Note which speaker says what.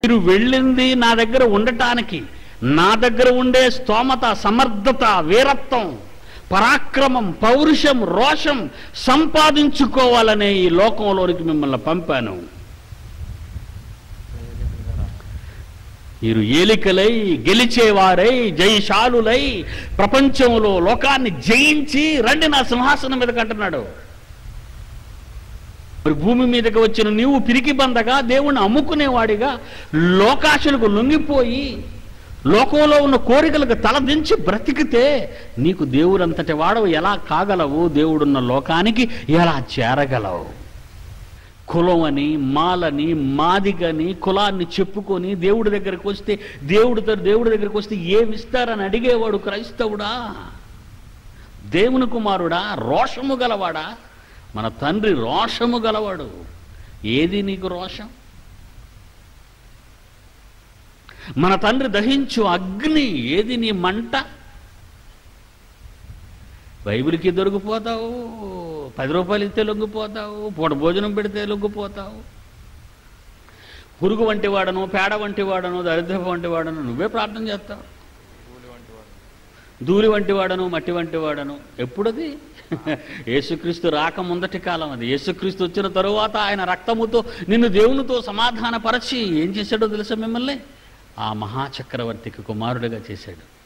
Speaker 1: మీరు వెళ్ళింది నా దగ్గర ఉండటానికి నా దగ్గర ఉండే స్తోమత సమర్థత వీరత్వం పరాక్రమం పౌరుషం రోషం సంపాదించుకోవాలనే ఈ లోకంలోనికి మిమ్మల్ని పంపాను మీరు ఏలికలై గెలిచేవారై జయశాలులై ప్రపంచంలో లోకాన్ని జయించి రండి నా సింహాసనం మీద కంటున్నాడు మరి భూమి మీదకి వచ్చిన నీవు పిరికి బందగా దేవుణ్ణి అమ్ముకునేవాడిగా లోకాశలకు లొంగిపోయి లోకంలో ఉన్న కోరికలకు తలదించి బ్రతికితే నీకు దేవుడంతటి వాడవు ఎలా కాగలవు దేవుడున్న లోకానికి ఎలా చేరగలవు కులం అని మాలని మాదిగని కులాన్ని చెప్పుకొని దేవుడి దగ్గరికి వస్తే దేవుడితో దేవుడి దగ్గరికి వస్తే ఏమిస్తారని అడిగేవాడు క్రైస్తవుడా దేవుని కుమారుడా రోషము గలవాడా మన తండ్రి రోషము గలవాడు ఏది నీకు రోషం మన తండ్రి దహించు అగ్ని ఏది నీ మంట బైబిల్కి దొరికిపోతావు పది రూపాయలు ఇస్తే లొంగిపోతావు పూట భోజనం పెడితే లొంగిపోతావు పురుగు వంటి వాడను పేడ వంటి వాడను దరిద్రపు వంటి వాడను నువ్వే ప్రార్థన చేస్తావు ధూళి వంటి వాడను మట్టి వంటి వాడను ఎప్పుడది యేసుక్రీస్తు రాక ముందటి కాలం అది యేసుక్రీస్తు వచ్చిన తరువాత ఆయన రక్తముతో నిన్ను దేవునితో సమాధానపరచి ఏం చేశాడో తెలుసా మిమ్మల్ని ఆ మహాచక్రవర్తికి కుమారుడిగా చేశాడు